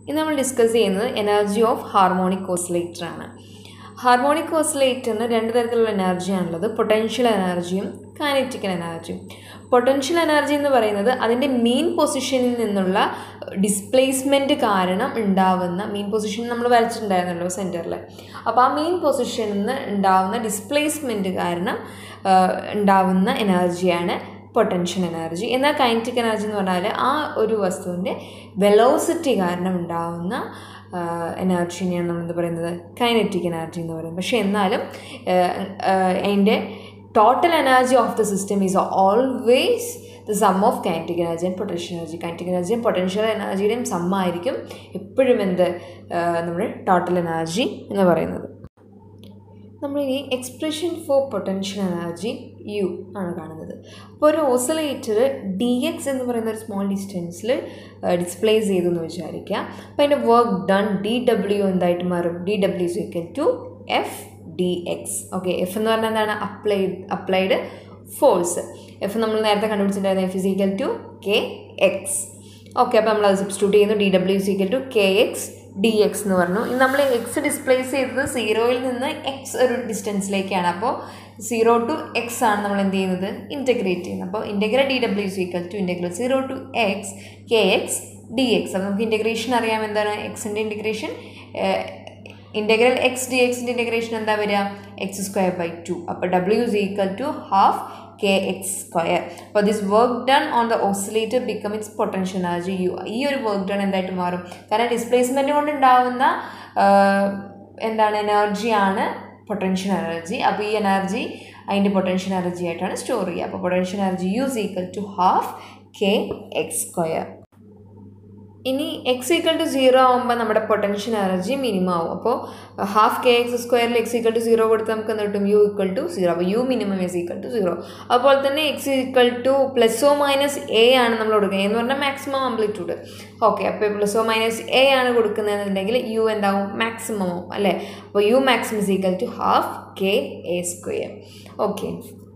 ഇന്ന് നമ്മൾ ഡിസ്കസ് ചെയ്യുന്നത് എനർജി ഓഫ് ഹാർമോണിക് ഓസിലേറ്റർ ആണ് ഹാർമോണിക് ഓസിലേറ്ററിന് രണ്ട് തരത്തിലുള്ള എനർജിയാണുള്ളത് പൊട്ടൻഷ്യൽ എനർജിയും കൈനറ്റിക്കൽ എനർജിയും പൊട്ടൻഷ്യൽ എനർജി എന്ന് പറയുന്നത് അതിൻ്റെ മെയിൻ പൊസിഷനിൽ നിന്നുള്ള ഡിസ്പ്ലേസ്മെൻറ്റ് കാരണം ഉണ്ടാവുന്ന മെയിൻ പൊസിഷൻ നമ്മൾ വരച്ചിട്ടുണ്ടായിരുന്നല്ലോ സെൻറ്ററിൽ അപ്പോൾ ആ മെയിൻ പൊസിഷനിൽ നിന്ന് ഉണ്ടാവുന്ന ഡിസ്പ്ലേസ്മെൻറ്റ് കാരണം ആ, ഉണ്ടാവുന്ന എനർജിയാണ് പൊട്ടൻഷ്യൽ എനർജി എന്നാൽ കൈനറ്റിക് എനർജി എന്ന് പറഞ്ഞാൽ ആ ഒരു വസ്തുവിൻ്റെ വെലോസിറ്റി കാരണം ഉണ്ടാവുന്ന എനർജിനെയാണ് നമ്മൾ എന്ത് പറയുന്നത് കൈനറ്റിക് എനർജി എന്ന് പറയുന്നത് പക്ഷേ എന്നാലും അതിൻ്റെ total energy of the system is always the sum of kinetic energy and potential energy kinetic എനർജിയും പൊട്ടൻഷ്യൽ എനർജിയുടെയും സമ്മായിരിക്കും എപ്പോഴും എന്ത് നമ്മുടെ ടോട്ടൽ എനർജി എന്ന് പറയുന്നത് നമ്മളിനി expression for potential energy U ആണ് കാണുന്നത് അപ്പോൾ ഒരു ഓസിലേറ്റർ ഡി എക്സ് എന്ന് പറയുന്ന ഒരു സ്മോൾ ഡിസ്റ്റൻസിൽ ഡിസ്പ്ലേസ് ചെയ്തു എന്ന് വിചാരിക്കുക അപ്പോൾ അതിൻ്റെ വർക്ക് ഡൺ ഡി ഡബ്ല്യു എന്തായിട്ട് മാറും D W equal to F D X okay F എന്ന് പറഞ്ഞാൽ എന്താണ് അപ്ലൈഡ് അപ്ലൈഡ് ഫോഴ്സ് എഫ് നമ്മൾ നേരത്തെ കണ്ടുപിടിച്ചിട്ടുണ്ടായിരുന്ന F is equal to K X okay അപ്പോൾ നമ്മൾ അത് സബ്സ്റ്റിറ്റ്യൂട്ട് ചെയ്യുന്നു D W is equal to K X D X എന്ന് പറഞ്ഞു ഇനി നമ്മൾ എക്സ് ഡിസ്പ്ലേസ് ചെയ്തത് സീറോയിൽ നിന്ന് എക്സ് ഒരു ഡിസ്റ്റൻസിലേക്കാണ് അപ്പോൾ സീറോ ടു എക്സ് ആണ് നമ്മൾ എന്ത് ചെയ്യുന്നത് ഇൻറ്റഗ്രേറ്റ് ചെയ്യുന്നത് അപ്പോൾ integral D W is equal to integral zero to X K X D X അപ്പോൾ നമുക്ക് ഇൻറ്റഗ്രേഷൻ അറിയാം എന്താണ് എക്സിൻ്റെ ഇൻറ്റഗ്രേഷൻ ഇൻറ്റഗ്രൽ എക്സ് ഡി എക്സിൻ്റെ ഇൻറ്റഗ്രേഷൻ എന്താ വരിക എക്സ് സ്ക്വയർ ബൈ ടു അപ്പോൾ W is equal to half K X square അപ്പോൾ this work done on the oscillator become its potential energy U ഈ ഒരു വർക്ക് ഡൺ എന്തായിട്ട് മാറും കാരണം ഡിസ്പ്ലേസ്മെൻറ്റ് കൊണ്ട് ഉണ്ടാവുന്ന എന്താണ് എനർജിയാണ് പൊട്ടൻഷ്യൽ എനർജി അപ്പോൾ ഈ എനർജി അതിൻ്റെ പൊട്ടൻഷ്യൽ എനർജി ആയിട്ടാണ് സ്റ്റോർ ചെയ്യുക അപ്പോൾ potential energy U's equal to half K X square ഇനി എക്സ് ഈക്വൽ ടു സീറോ ആകുമ്പോൾ നമ്മുടെ പൊട്ടൻഷ്യൽ എനർജി മിനിമം ആവും അപ്പോൾ ഹാഫ് കെ എക്സ് സ്ക്വയറിൽ എക്സ് ഈക്വൽ ടു സീറോ കൊടുത്ത് നമുക്ക് എന്ത് കിട്ടും യു ഈക്വൽ ടു സീറോ അപ്പോൾ U minimum is equal to zero അതുപോലെ തന്നെ X equal to plus or minus A ആണ് നമ്മൾ കൊടുക്കുക എന്ന് പറഞ്ഞാൽ മാക്സിമം ആംപ്ലിറ്റ്യൂഡ് ഓക്കെ അപ്പോൾ പ്ലസ് ഓ മൈനസ് എ ആണ് കൊടുക്കുന്നതെന്നുണ്ടെങ്കിൽ യു എന്താവും മാക്സിമം ആവും അല്ലേ അപ്പോൾ U maximum is equal to half K A square okay